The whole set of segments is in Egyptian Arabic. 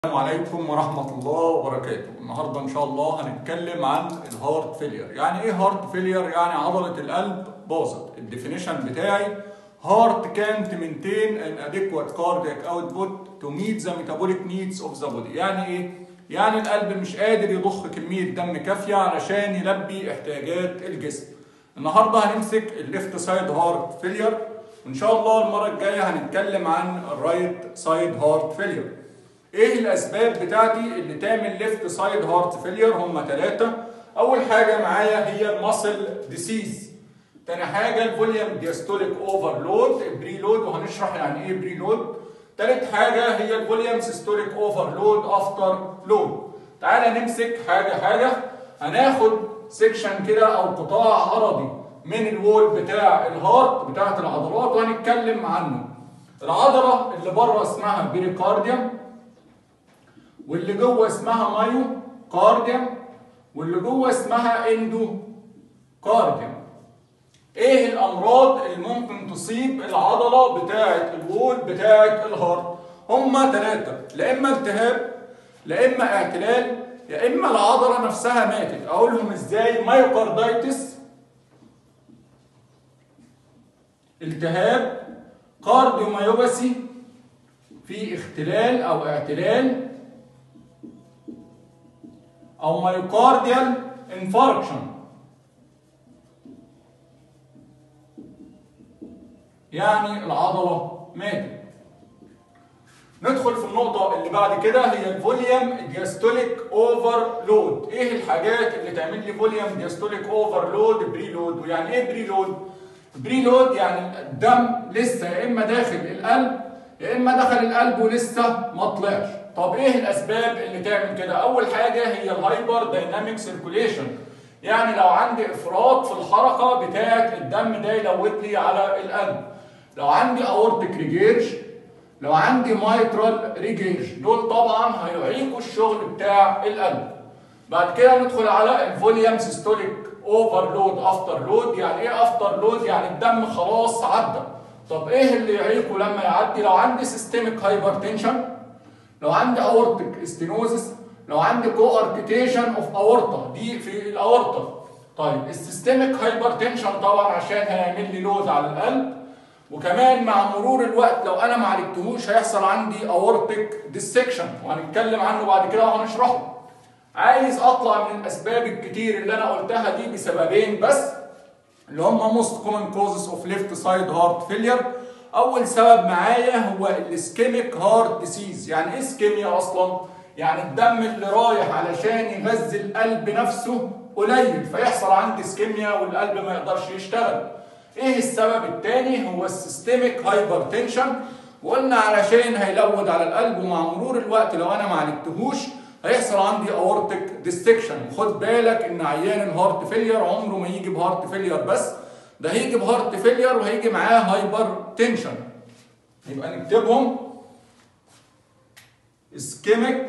السلام عليكم ورحمة الله وبركاته النهاردة إن شاء الله هنتكلم عن الهارت فيلير يعني إيه هارت فيلير؟ يعني عضلة القلب باظت الديفينيشن بتاعي heart can't maintain an adequate cardiac output to meet the metabolic needs of the body يعني إيه؟ يعني القلب مش قادر يضخ كمية دم كافية علشان يلبي احتياجات الجسم النهاردة هنمسك الليفت سايد هارت فيلير وإن شاء الله المرة الجاية هنتكلم عن الرايت سايد هارت فيلير ايه الاسباب بتاعتي اللي تعمل ليفت سايد هارت فيلير هم ثلاثه اول حاجه معايا هي الماسل ديسيز تاني حاجه الفوليوم ديستوليك اوفرلود بريلود وهنشرح يعني ايه بريلود تالت حاجه هي الفوليوم سيستوليك اوفرلود افتر لود تعالى نمسك حاجه حاجه هناخد سيكشن كده او قطاع عرضي من الوول بتاع الهارت بتاعت العضلات وهنتكلم عنه العضله اللي بره اسمها بيريكارديوم واللي جوه اسمها مايو كارديوم واللي جوه اسمها اندو كارديوم ايه الامراض اللي ممكن تصيب العضله بتاعه الوول بتاعه الهارت هما ثلاثه لا اما التهاب لا اما اعتلال يا اما العضله نفسها ماتت اقولهم ازاي مايوكاردايتس التهاب كارديوميوباثي في اختلال او اعتلال او مايوكارديال انفاركشن يعني العضله ماتت ندخل في النقطة اللي بعد كده هي الفوليوم دياستوليك اوفرلود ايه الحاجات اللي تعمل لي فوليوم دياستوليك اوفرلود بريلود ويعني ايه بريلود بريلود يعني الدم لسه يا اما داخل القلب يا اما دخل القلب ولسه ما طلعش طب ايه الاسباب اللي تعمل كده اول حاجه هي الهايبر دايناميك سيركوليشن يعني لو عندي افراط في الحركه بتاعه الدم ده يلوت لي على القلب لو عندي اورتيك ريجيرج لو عندي مايترال ريجيرج دول طبعا هيعيقوا الشغل بتاع القلب بعد كده ندخل على الفوليوم سيستوليك اوفرلود افتر لود يعني ايه افتر لود يعني الدم خلاص عدى طب ايه اللي يعيقه لما يعدي لو عندي سيستميك هايبرتنشن لو عندي اورتيك ستينوزس لو عندي كو اركتيشن اوف اورتا دي في الاورتا طيب السيستميك هايبرتنشن طبعا عشان هيعمل لي لود على القلب وكمان مع مرور الوقت لو انا ما عالجتهوش هيحصل عندي اورتيك ديسكشن وهنتكلم عنه بعد كده وهنشرحه عايز اطلع من الاسباب الكتير اللي انا قلتها دي بسببين بس اللي هم most common causes of left side heart failure اول سبب معايا هو الاسكيميك هارت ديسيز يعني ايه اسكيميا اصلا يعني الدم اللي رايح علشان يغذي القلب نفسه قليل فيحصل عندي اسكيميا والقلب ما يقدرش يشتغل ايه السبب الثاني هو السيستميك هايبرتنشن وقلنا علشان هيلود على القلب ومع مرور الوقت لو انا ما عالجتهوش هيحصل عندي اورتيك ديستكشن خد بالك ان عيان الهارت فيلير عمره ما يجي بهارت فيلير بس ده هيجي بهارت فيلير وهيجي معاه هايبر تنشن يبقى نكتبهم اسكيميك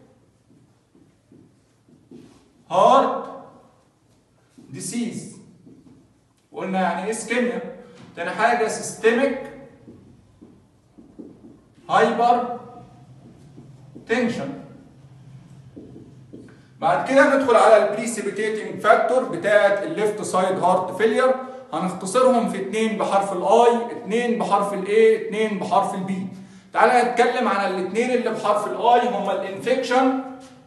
هارت ديسيز قلنا يعني ايه اسكيميا تاني حاجه سيستميك هايبر تنشن بعد كده ندخل على البريسيبيتيتنج فاكتور بتاعه الليفت سايد هارت فيلير هنختصرهم في اتنين بحرف الاي اتنين بحرف الاي اتنين بحرف البي تعالى نتكلم عن الاتنين اللي بحرف الاي هما الانفكشن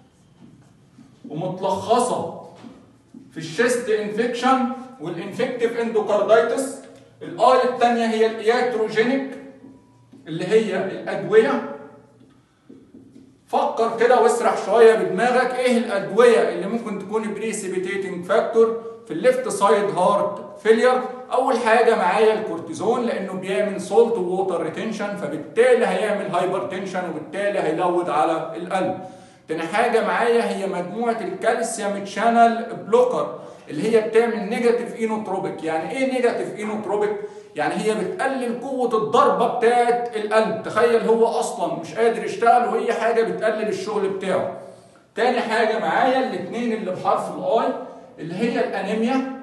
ومتلخصه في الشيست انفكشن والانفكتيف اندوكاردايتس الاي الثانيه هي الاياتروجينيك اللي هي الادويه فكر كده واسرح شويه بدماغك ايه الادويه اللي ممكن تكون بريسيبيتيتنج فاكتور في الليفت سايد هارت فيلير اول حاجه معايا الكورتيزون لانه بيعمل سولت ووتر ريتنشن فبالتالي هيعمل هايبرتنشن وبالتالي هيلود على القلب تاني حاجه معايا هي مجموعه الكالسيوم تشانل بلوكر اللي هي بتعمل نيجاتيف اينوتروبيك يعني ايه نيجاتيف اينوتروبيك يعني هي بتقلل قوة الضربة بتاعت القلب تخيل هو أصلا مش قادر يشتغل وهي حاجة بتقلل الشغل بتاعه تاني حاجة معايا الاتنين اللي بحرف الآي اللي هي الأنيميا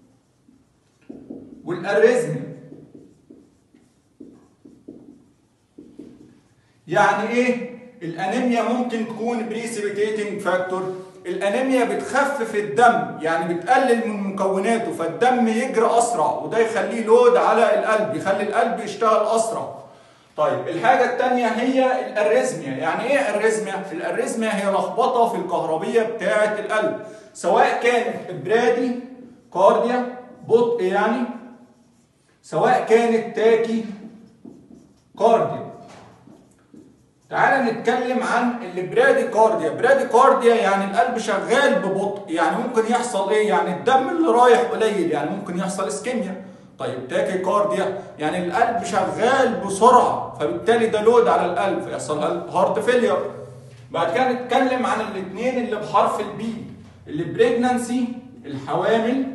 والأريزميا يعني إيه الانيميا ممكن تكون بريسيبيتيتنج فاكتور الانيميا بتخفف الدم يعني بتقلل من مكوناته فالدم يجري اسرع وده يخليه لود على القلب يخلي القلب يشتغل اسرع طيب الحاجة التانية هي الاريزميا يعني ايه اريزميا؟ الاريزميا هي لخبطة في الكهربية بتاعة القلب سواء كانت ابرادي كارديا بطء يعني سواء كانت تاكي كارديا تعال نتكلم عن البرادي كارديا برادي كارديا يعني القلب شغال ببطء يعني ممكن يحصل ايه يعني الدم اللي رايح قليل يعني ممكن يحصل اسكيميا طيب تاكي كارديا يعني القلب شغال بسرعه فبالتالي ده لود على القلب فيحصل هارت فيلير بعد كده نتكلم عن الاثنين اللي بحرف البي البريجنانسي الحوامل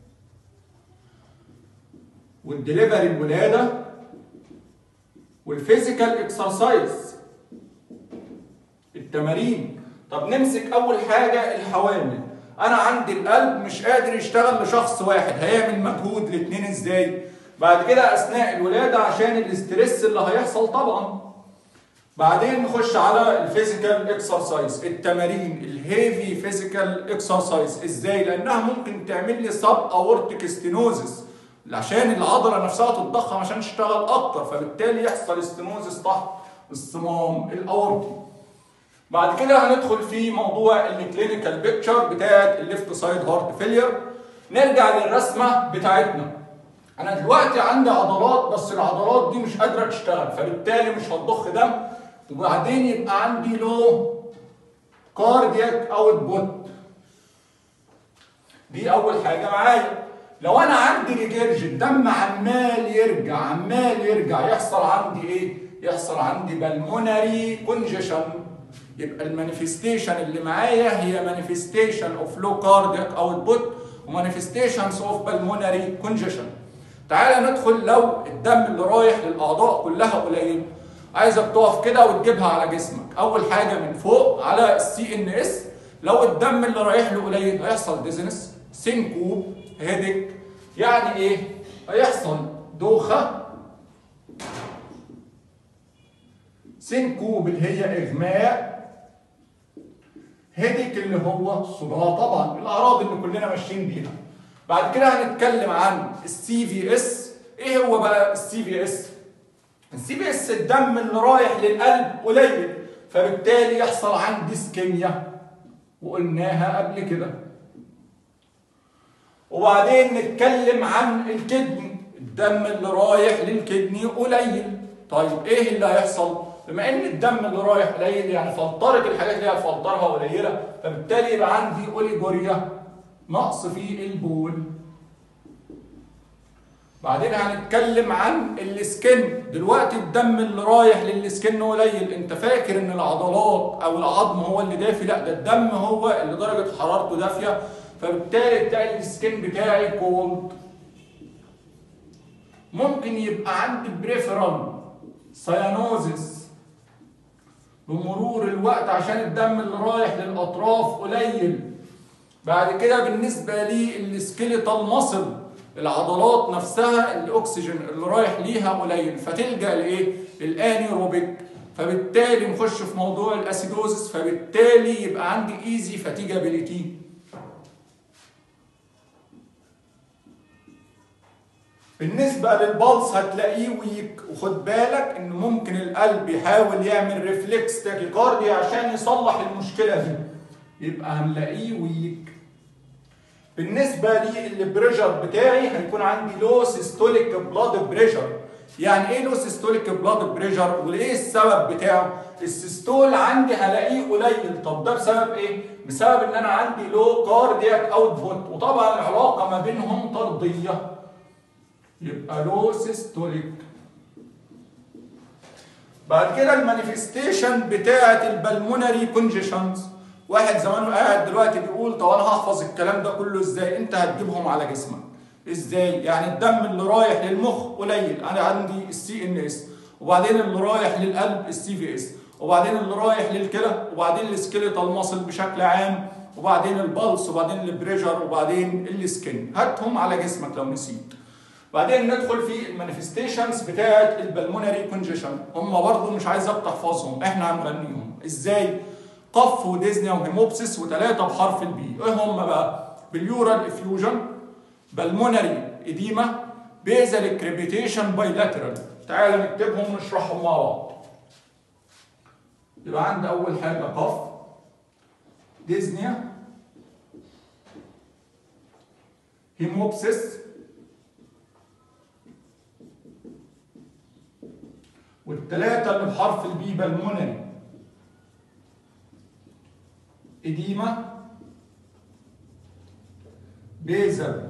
والدليفري الولاده والفيزيكال اكسرسايز التمارين طب نمسك اول حاجه الحوامل انا عندي القلب مش قادر يشتغل لشخص واحد هيعمل مجهود الاثنين ازاي بعد كده اثناء الولاده عشان الاسترس اللي هيحصل طبعا بعدين نخش على الفيزيكال اكسرسايز التمارين الهيفي فيزيكال اكسرسايز ازاي لانها ممكن تعمل لي سب اورتيك ستينوزس عشان العضله نفسها تتضخم عشان تشتغل اكتر فبالتالي يحصل ستينوزس تحت الصمام الاورطي بعد كده هندخل في موضوع الكلينيكال بيكتشر بتاعت الليفت سايد هارت فيلير نرجع للرسمه بتاعتنا انا دلوقتي عندي عضلات بس العضلات دي مش قادره تشتغل فبالتالي مش هتضخ دم وبعدين يبقى عندي لو كاردياك اوت بوت دي اول حاجه معايا لو انا عندي ريجيرج الدم عمال يرجع عمال يرجع يحصل عندي ايه يحصل عندي بالمونري كونجيشن يبقى المانيفستيشن اللي معايا هي مانيفستيشن اوف لو كاردياك اوتبوت ومانيفستيشنز اوف بالمونري كونجيشن تعالى ندخل لو الدم اللي رايح للاعضاء كلها قليل عايزك تقف كده وتجيبها على جسمك اول حاجه من فوق على السي ان اس لو الدم اللي رايح له قليل هيحصل ديزنس سينكوب هيدك يعني ايه هيحصل دوخه سينكوب اللي هي اغماء هيدك اللي هو صداع طبعا الاعراض اللي كلنا ماشيين بيها بعد كده هنتكلم عن السي في اس ايه هو بقى السي في اس السي في اس الدم اللي رايح للقلب قليل فبالتالي يحصل عندي اسكيميا وقلناها قبل كده وبعدين نتكلم عن الكدني الدم اللي رايح للكدني قليل طيب ايه اللي هيحصل بما ان الدم اللي رايح قليل يعني فلترة الحاجات اللي هتفلترها قليله فبالتالي يبقى عندي اوليجوريا نقص في البول بعدين هنتكلم عن السكن دلوقتي الدم اللي رايح للسكن قليل انت فاكر ان العضلات او العظم هو اللي دافي لا ده الدم هو اللي درجه حرارته دافيه فبالتالي تلاقي السكن بتاعي كولد ممكن يبقى عندي بريفرال سيانوزس بمرور الوقت عشان الدم اللي رايح للاطراف قليل بعد كده بالنسبه لي السكيليتال ماسل العضلات نفسها الاكسجين اللي رايح ليها قليل فتلجا لايه للانيروبيك فبالتالي نخش في موضوع الاسيدوزس فبالتالي يبقى عندي ايزي فاتيجابيليتي بالنسبة للبلس هتلاقيه ويك وخد بالك ان ممكن القلب يحاول يعمل ريفلكس تاكيكارديا عشان يصلح المشكلة دي يبقى هنلاقيه ويك بالنسبة لي البريشر بتاعي هيكون عندي لو سيستوليك بلاد بريشر يعني ايه لو سيستوليك بلاد بريشر وايه السبب بتاعه السيستول عندي هلاقيه قليل طب ده بسبب ايه بسبب ان انا عندي لو كاردياك اوتبوت وطبعا العلاقة ما بينهم طردية يبقى لو سيستوليك بعد كده المانيفستيشن بتاعه البلمونري كونجيشنز واحد زمانه قاعد دلوقتي بيقول طب انا هحفظ الكلام ده كله ازاي انت هتجيبهم على جسمك ازاي يعني الدم اللي رايح للمخ قليل انا عندي السي ان اس وبعدين اللي رايح للقلب السي في اس وبعدين اللي رايح للكلى وبعدين السكيليتال ماسل بشكل عام وبعدين البلس وبعدين البريشر وبعدين السكن هاتهم على جسمك لو نسيت بعدين ندخل في المانيفستيشنز بتاعه البلمونري كونجيشن هم برضو مش عايزك تحفظهم احنا هنغنيهم ازاي قف وديزنيا وهيموبسيس وثلاثه بحرف البي ايه هم بقى باليورال افيوجن بالمونري اديما بيزل كريبيتيشن بايلاترال تعال نكتبهم ونشرحهم مع بعض يبقى عندي اول حاجه قف ديزنيا هيموبسيس والثلاثة اللي بحرف البي بالمونري إديما بيزل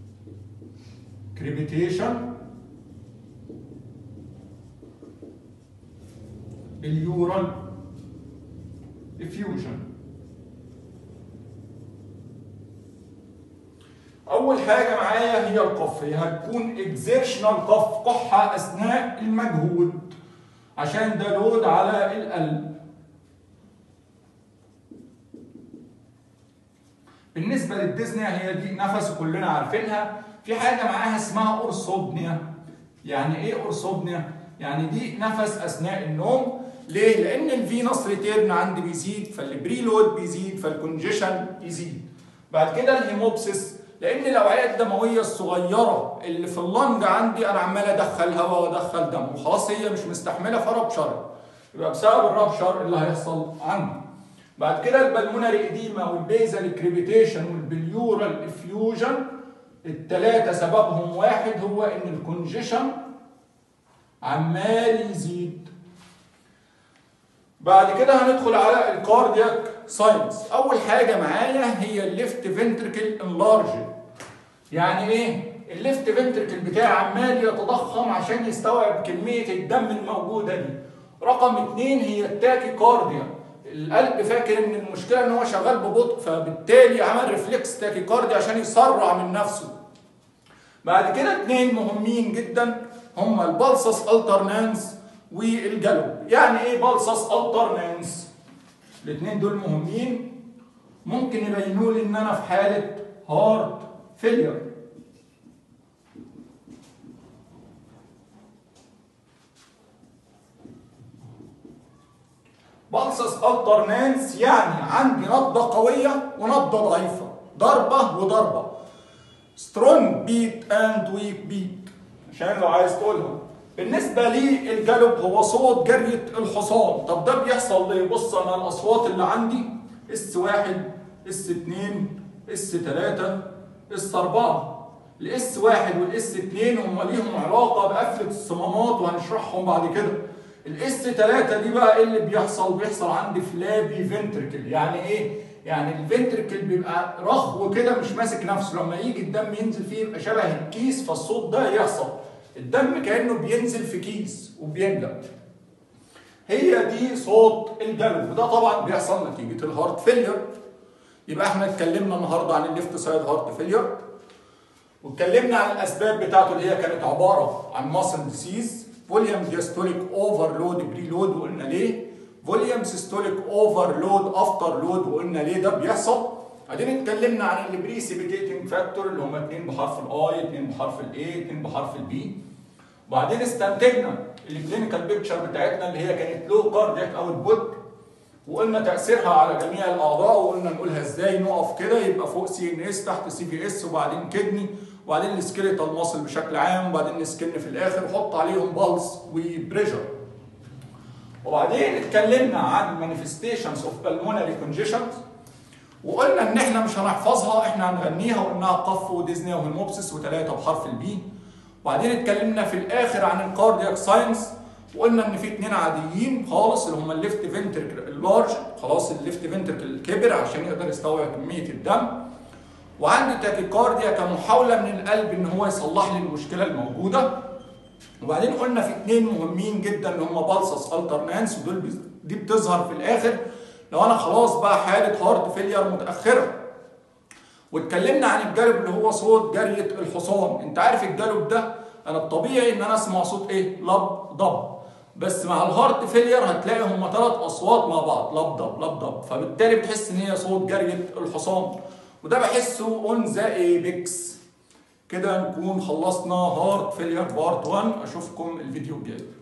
كريبيتيشن باليورال افيوجن اول حاجه معايا هي القف هي هتكون اكزيرشنال قف قحه اثناء المجهود عشان ده لود على القلب بالنسبه للديزنيا هي دي نفس كلنا عارفينها في حاجه معاها اسمها اورثوبنيا يعني ايه اورثوبنيا يعني دي نفس اثناء النوم ليه لان الفينوس ريتيرن عندي بيزيد فالبريلود بيزيد فالكونجيشن يزيد بعد كده الهيموبسيس لان الاوعيه الدمويه الصغيره اللي في اللنج عندي انا عمال ادخل هواء وادخل دم وخلاص هي مش مستحمله فربشر يبقى بسبب الربشر اللي هيحصل عندي بعد كده البلمونري اديما والبيزل كريبيتيشن والبليورال افيوجن الثلاثه سببهم واحد هو ان الكونجيشن عمال يزيد بعد كده هندخل على الكاردياك ساينس اول حاجه معايا هي الليفت فنتركل انلارج يعني ايه الليفت فنتركل بتاعي عمال يتضخم عشان يستوعب كميه الدم الموجوده دي رقم اتنين هي التاكي كارديا القلب فاكر ان المشكله ان هو شغال ببطء فبالتالي عمل ريفلكس تاكي كارديا عشان يسرع من نفسه بعد كده اتنين مهمين جدا هما البلسس الترنانس والجلو يعني ايه بلسس الترنانس الاثنين دول مهمين ممكن يبينوا لي ان انا في حاله هارت فيلير بلسس الترنانس يعني عندي نبضه قويه ونبضه ضعيفه ضربه وضربه سترونج بيت اند ويك بيت عشان لو عايز تقولها بالنسبة لي الجلب هو صوت جرية الحصان طب ده بيحصل ليه بص انا الاصوات اللي عندي اس واحد اس اتنين اس تلاتة اس اربعة الاس واحد والاس اتنين هم ليهم علاقة بقفلة الصمامات وهنشرحهم بعد كده الاس تلاتة دي بقى ايه اللي بيحصل بيحصل عندي فلابي فنتركل يعني ايه يعني الفنتركل بيبقى رخو كده مش ماسك نفسه لما يجي الدم ينزل فيه يبقى شبه الكيس فالصوت ده يحصل الدم كانه بينزل في كيس وبيملى هي دي صوت الجلو وده طبعا بيحصل نتيجه الهارت فيلير يبقى احنا اتكلمنا النهارده عن الليفت سايد هارت فيلير واتكلمنا عن الاسباب بتاعته اللي هي كانت عباره عن ماسل ديسيز فوليوم ديستوليك اوفرلود بريلود وقلنا ليه فوليوم سيستوليك اوفرلود افتر لود وقلنا ليه ده بيحصل بعدين اتكلمنا عن البريسيبيتيتنج فاكتور اللي هم اثنين بحرف الاي اثنين بحرف الاي اثنين بحرف البي وبعدين استنتجنا الكلينيكال بيكتشر بتاعتنا اللي هي كانت لو كاردياك اوتبوت وقلنا تاثيرها على جميع الاعضاء وقلنا نقولها ازاي نقف كده يبقى فوق سي ان اس تحت سي في اس وبعدين كدني وبعدين السكيليتال ماسل بشكل عام وبعدين السكن في الاخر وحط عليهم بالس وبريشر وبعدين اتكلمنا عن مانيفستيشنز اوف بالمونري كونجيشنز وقلنا ان احنا مش هنحفظها احنا هنغنيها وقلناها قف وديزني وهيموبسيس وثلاثه بحرف البي وبعدين اتكلمنا في الاخر عن الكاردياك ساينس وقلنا ان في اثنين عاديين خالص اللي هم الليفت فنتركل اللارج خلاص الليفت فنتركل كبر عشان يقدر يستوعب كميه الدم وعندي تاكيكارديا كمحاوله من القلب ان هو يصلح لي المشكله الموجوده وبعدين قلنا في اثنين مهمين جدا اللي هم بالسس الترنانس ودول دي بتظهر في الاخر لو انا خلاص بقى حاله هارت فيلير متاخره واتكلمنا عن الجلب اللي هو صوت جريه الحصان انت عارف الجلب ده انا الطبيعي ان انا اسمع صوت ايه لب ضب بس مع الهارت فيلير هتلاقي هم ثلاث اصوات مع بعض لب ضب لب ضب فبالتالي بتحس ان هي صوت جريه الحصان وده بحسه اون ذا ايبكس كده نكون خلصنا هارت فيلير بارت 1 اشوفكم الفيديو الجاي